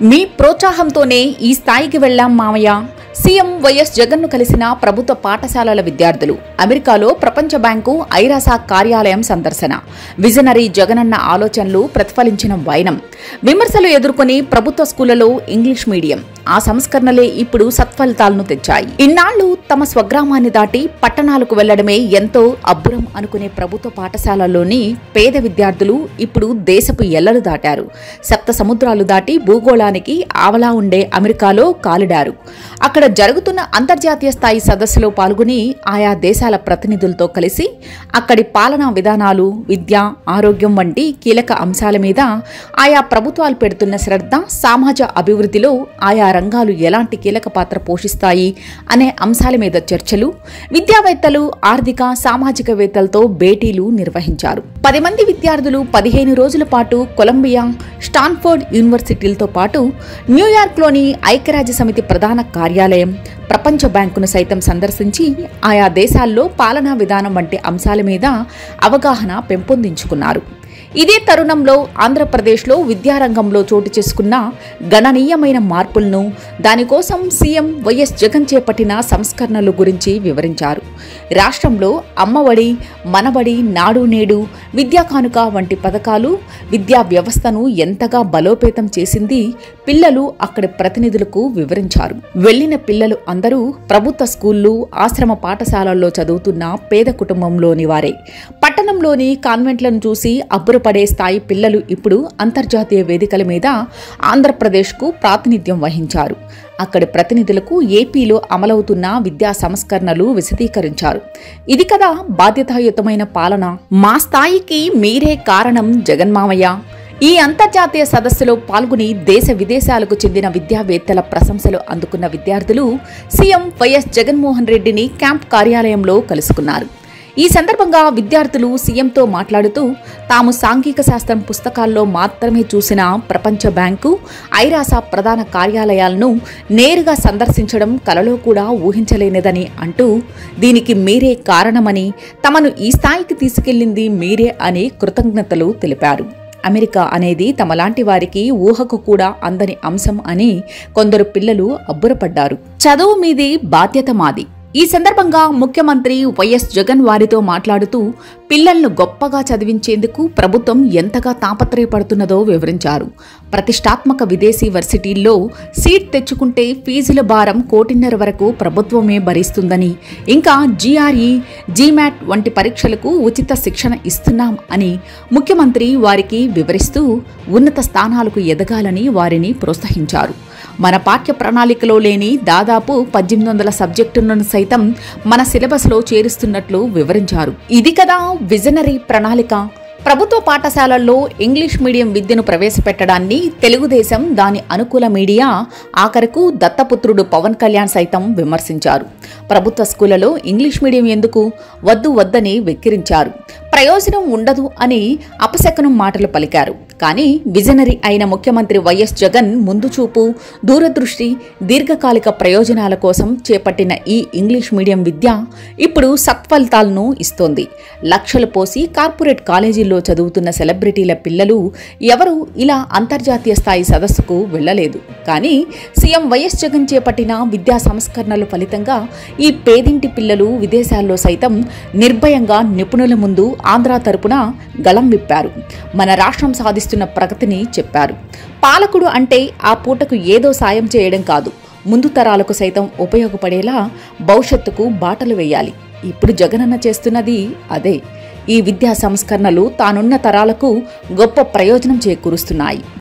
మీ ప్రోత్సాహంతోనే ఈ స్థాయికి వెళ్ళాం మామయ్య సీఎం వైఎస్ జగన్ను కలిసిన ప్రభుత్వ పాఠశాలల విద్యార్థులు అమెరికాలో ప్రపంచ బ్యాంకు ఐరాసా కార్యాలయం సందర్శన విజనరీ జగనన్న ఆలోచనలు ప్రతిఫలించిన వైనం విమర్శలు ఎదుర్కొని ప్రభుత్వ స్కూళ్లలో ఇంగ్లీష్ మీడియం ఆ సంస్కరణలే ఇప్పుడు సత్ఫలితాలను తెచ్చాయి ఇన్నాళ్లు తమ స్వగ్రామాన్ని దాటి పట్టణాలకు వెళ్లడమే ఎంతో అబ్బురం అనుకునే ప్రభుత్వ పాఠశాలల్లోని పేద విద్యార్థులు ఇప్పుడు దేశపు ఎల్లలు దాటారు సప్త సముద్రాలు దాటి భూగోళానికి ఆవలా ఉండే అమెరికాలో కాలిడారు అక్కడ జరుగుతున్న అంతర్జాతీయ స్థాయి సదస్సులో పాల్గొని ఆయా దేశాల ప్రతినిధులతో కలిసి అక్కడి పాలనా విధానాలు విద్య ఆరోగ్యం వంటి కీలక అంశాల మీద ఆయా ప్రభుత్వాలు పెడుతున్న శ్రద్ధ సమాజ అభివృద్ధిలో ఆయా రంగాలు ఎలాంటి కీలక పాత్ర పోషిస్తాయి అనే అంశాల మీద చర్చలు విద్యావేత్తలు ఆర్థిక సామాజికవేత్తలతో భేటీలు నిర్వహించారు పది మంది విద్యార్థులు పదిహేను రోజుల పాటు కొలంబియా స్టాన్ఫోర్డ్ యూనివర్సిటీలతో పాటు న్యూయార్క్లోని ఐక్యరాజ్య సమితి ప్రధాన కార్యాలయం ప్రపంచ బ్యాంకును సైతం సందర్శించి ఆయా దేశాల్లో పాలనా విధానం వంటి అంశాల మీద అవగాహన పెంపొందించుకున్నారు ఇదే తరుణంలో ఆంధ్రప్రదేశ్లో విద్యారంగంలో చోటు చేసుకున్న గణనీయమైన మార్పులను దానికోసం సీఎం వైఎస్ జగన్ చేపట్టిన సంస్కరణల గురించి వివరించారు రాష్ట్రంలో అమ్మఒడి మనబడి నాడు నేడు విద్యా కానుక వంటి పథకాలు విద్యా వ్యవస్థను ఎంతగా బలోపేతం చేసింది పిల్లలు అక్కడి ప్రతినిధులకు వివరించారు వెళ్లిన పిల్లలు అందరూ ప్రభుత్వ స్కూళ్లు ఆశ్రమ పాఠశాలల్లో చదువుతున్న పేద కుటుంబంలోని వారే పట్టణంలోని కాన్వెంట్లను చూసి అబ్బురపడే స్థాయి పిల్లలు ఇప్పుడు అంతర్జాతీయ వేదికల మీద ఆంధ్రప్రదేశ్కు ప్రాతినిధ్యం వహించారు అక్కడి ప్రతినిధులకు ఏపీలో అమలవుతున్న విద్యా సంస్కరణలు విశదీకరించారు ఇది కదా బాధ్యతాయుతమైన పాలన మా స్థాయికి మీరే కారణం జగన్మామయ్య ఈ అంతర్జాతీయ సదస్సులో పాల్గొని దేశ విదేశాలకు చెందిన విద్యావేత్తల ప్రశంసలు అందుకున్న విద్యార్థులు సీఎం వైఎస్ జగన్మోహన్ రెడ్డిని క్యాంప్ కార్యాలయంలో కలుసుకున్నారు ఈ సందర్భంగా విద్యార్థులు సీఎంతో మాట్లాడుతూ తాము సాంఘిక శాస్త్రం పుస్తకాల్లో మాత్రమే చూసిన ప్రపంచ బ్యాంకు ఐరాసా ప్రధాన కార్యాలయాలను నేరుగా సందర్శించడం కలలో కూడా ఊహించలేనిదని అంటూ దీనికి మీరే కారణమని తమను ఈ స్థాయికి తీసుకెళ్లింది మీరే అని కృతజ్ఞతలు తెలిపారు అమెరికా అనేది తమలాంటి వారికి ఊహకు కూడా అందని అంశం అని కొందరు పిల్లలు అబ్బురపడ్డారు చదువు మీది బాధ్యత మాది ఈ సందర్భంగా ముఖ్యమంత్రి వైఎస్ జగన్ వారితో మాట్లాడుతూ పిల్లలను గొప్పగా చదివించేందుకు ప్రభుత్వం ఎంతగా తాపత్రయపడుతున్నదో వివరించారు ప్రతిష్టాత్మక విదేశీ వర్సిటీల్లో సీట్ తెచ్చుకుంటే ఫీజుల భారం కోటిన్నర వరకు ప్రభుత్వమే భరిస్తుందని ఇంకా జీఆర్ఈ జీమాట్ వంటి పరీక్షలకు ఉచిత శిక్షణ ఇస్తున్నాం అని ముఖ్యమంత్రి వారికి వివరిస్తూ ఉన్నత స్థానాలకు ఎదగాలని వారిని ప్రోత్సహించారు మన పాఠ్య ప్రణాళికలో లేని దాదాపు పద్దెనిమిది వందల సబ్జెక్టులను సైతం మన సిలబస్లో చేరుస్తున్నట్లు వివరించారు ఇది కదా విజనరీ ప్రణాళిక ప్రభుత్వ పాఠశాలల్లో ఇంగ్లీష్ మీడియం విద్యను ప్రవేశపెట్టడాన్ని తెలుగుదేశం దాని అనుకూల మీడియా ఆఖరకు దత్తపుత్రుడు పవన్ కళ్యాణ్ సైతం విమర్శించారు ప్రభుత్వ స్కూళ్లలో ఇంగ్లీష్ మీడియం ఎందుకు వద్దు వద్దని వెక్కిరించారు ప్రయోజనం ఉండదు అని అపశకనం మాటలు పలికారు కానీ విజనరీ అయిన ముఖ్యమంత్రి వైఎస్ జగన్ ముందు చూపు దూరదృష్టి దీర్ఘకాలిక ప్రయోజనాల కోసం చేపట్టిన ఈ ఇంగ్లీష్ మీడియం విద్య ఇప్పుడు సత్ఫలితాలను ఇస్తోంది లక్షలు పోసి కార్పొరేట్ కాలేజీల్లో చదువుతున్న సెలబ్రిటీల పిల్లలు ఎవరు ఇలా అంతర్జాతీయ స్థాయి సదస్సుకు వెళ్లలేదు కానీ సీఎం వైఎస్ జగన్ చేపట్టిన విద్యా సంస్కరణల ఫలితంగా ఈ పేదింటి పిల్లలు విదేశాల్లో సైతం నిర్భయంగా నిపుణుల ముందు ఆంధ్ర తరపున గళం విప్పారు మన రాష్ట్రం సాధిస్తున్న ప్రగతిని చెప్పారు పాలకుడు అంటే ఆ పూటకు ఏదో సాయం చేయడం కాదు ముందు తరాలకు సైతం ఉపయోగపడేలా భవిష్యత్తుకు బాటలు వేయాలి ఇప్పుడు జగనన్న చేస్తున్నది అదే ఈ విద్యా సంస్కరణలు తానున్న తరాలకు గొప్ప ప్రయోజనం చేకూరుస్తున్నాయి